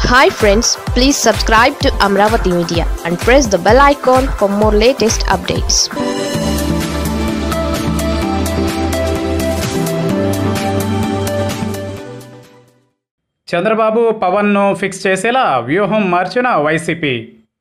hi friends please subscribe to Amaravati media and press the bell icon for more latest updates Chandrababu పవన్ను fix చేసేలా వ్యూహం మార్చిన YCP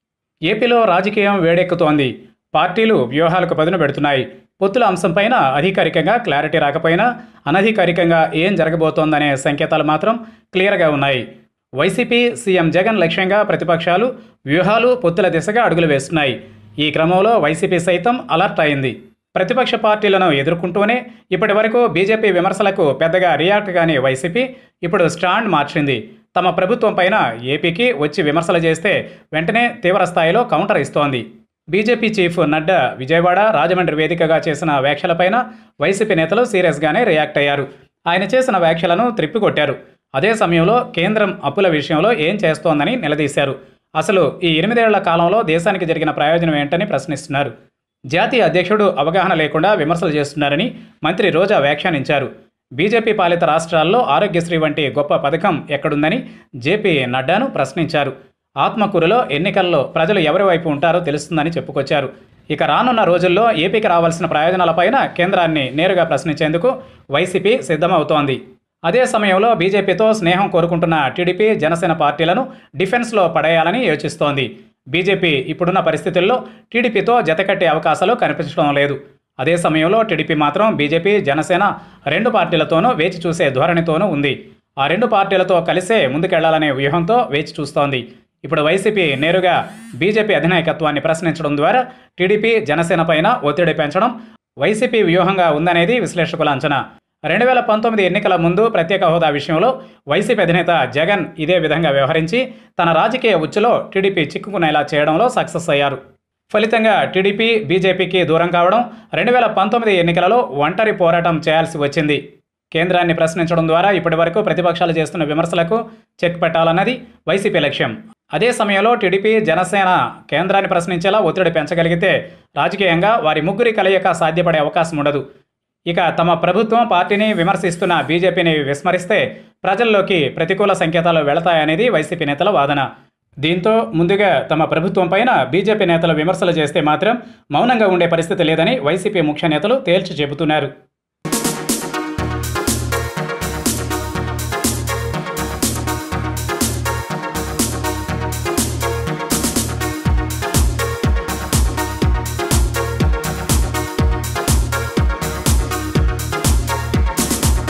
ఏపీలో రాజకీయం వేడెక్కుతోంది పార్టీలు వ్యూహాలకు పదును పెడుతున్నాయి పొత్తుల అంశంపైన అధికారికంగా క్లారిటీ రాకపోయినా అనధికారికంగా ఏం జరగబోతోందనే సంకేతాలు మాత్రం క్లియర్గా ఉన్నాయి వైసీపీ సీఎం జగన్ లక్ష్యంగా ప్రతిపక్షాలు వ్యూహాలు పొత్తుల దిశగా అడుగులు వేస్తున్నాయి ఈ క్రమంలో వైసీపీ సైతం అలర్ట్ అయింది ప్రతిపక్ష పార్టీలను ఎదుర్కొంటూనే ఇప్పటి వరకు బీజేపీ విమర్శలకు పెద్దగా రియాక్ట్ కాని వైసీపీ ఇప్పుడు స్టాండ్ మార్చింది తమ ప్రభుత్వం పైన ఏపీకి వచ్చి విమర్శలు చేస్తే వెంటనే తీవ్ర స్థాయిలో కౌంటర్ ఇస్తోంది బీజేపీ చీఫ్ నడ్డా విజయవాడ రాజమండ్రి వేదికగా చేసిన వ్యాఖ్యలపైన వైసీపీ నేతలు సీరియస్గానే రియాక్ట్ అయ్యారు ఆయన చేసిన వ్యాఖ్యలను త్రిప్పికొట్టారు అదే సమయంలో కేంద్రం అప్పుల విషయంలో ఏం చేస్తోందని నిలదీశారు అసలు ఈ ఎనిమిదేళ్ల కాలంలో దేశానికి జరిగిన ప్రయోజనం ఏంటని ప్రశ్నిస్తున్నారు జాతీయ అధ్యక్షుడు అవగాహన లేకుండా విమర్శలు చేస్తున్నారని మంత్రి రోజా వ్యాఖ్యానించారు బీజేపీ పాలిత రాష్ట్రాల్లో ఆరోగ్యశ్రీ వంటి గొప్ప పథకం ఎక్కడుందని జేపీ నడ్డాను ప్రశ్నించారు ఆత్మకూరులో ఎన్నికల్లో ప్రజలు ఎవరి వైపు ఉంటారో తెలుస్తుందని చెప్పుకొచ్చారు ఇక రానున్న రోజుల్లో ఏపీకి రావాల్సిన ప్రయోజనాలపైన కేంద్రాన్ని నేరుగా ప్రశ్నించేందుకు వైసీపీ సిద్ధమవుతోంది అదే సమయంలో బీజేపీతో స్నేహం కోరుకుంటున్న టీడీపీ జనసేన పార్టీలను డిఫెన్స్లో పడేయాలని యోచిస్తోంది బీజేపీ ఇప్పుడున్న పరిస్థితుల్లో టీడీపీతో జతకట్టే అవకాశాలు కనిపించడం లేదు అదే సమయంలో టీడీపీ మాత్రం బీజేపీ జనసేన రెండు పార్టీలతోనూ వేచి చూసే ధోరణితోనూ ఉంది ఆ రెండు పార్టీలతో కలిసే ముందుకెళ్లాలనే వ్యూహంతో వేచి చూస్తోంది ఇప్పుడు వైసీపీ నేరుగా బీజేపీ అధినాయకత్వాన్ని ప్రశ్నించడం ద్వారా టీడీపీ జనసేన పైన ఒత్తిడి పెంచడం వైసీపీ వ్యూహంగా ఉందనేది విశ్లేషకుల అంచనా రెండు వేల పంతొమ్మిది ఎన్నికల ముందు ప్రత్యేక హోదా విషయంలో వైసీపీ అధినేత జగన్ ఇదే విధంగా వ్యవహరించి తన రాజకీయ ఉచ్చులో టీడీపీ చిక్కుకునేలా చేయడంలో సక్సెస్ అయ్యారు ఫలితంగా టీడీపీ బీజేపీకి దూరం కావడం రెండు వేల పంతొమ్మిది ఎన్నికలలో ఒంటరి పోరాటం చేయాల్సి వచ్చింది కేంద్రాన్ని ప్రశ్నించడం ద్వారా ఇప్పటివరకు ప్రతిపక్షాలు చేస్తున్న విమర్శలకు చెక్ పెట్టాలన్నది వైసీపీ లక్ష్యం అదే సమయంలో టీడీపీ జనసేన కేంద్రాన్ని ప్రశ్నించేలా ఒత్తిడి పెంచగలిగితే రాజకీయంగా వారి ముగ్గురి కలయిక సాధ్యపడే అవకాశం ఉండదు ఇక తమ ప్రభుత్వం పార్టీని విమర్శిస్తున్న బీజేపీని విస్మరిస్తే ప్రజల్లోకి ప్రతికూల సంకేతాలు వెళతాయనేది వైసీపీ నేతల వాదన దీంతో ముందుగా తమ ప్రభుత్వం పైన బీజేపీ నేతలు విమర్శలు చేస్తే మాత్రం మౌనంగా ఉండే పరిస్థితి లేదని వైసీపీ ముఖ్య నేతలు తేల్చి చెబుతున్నారు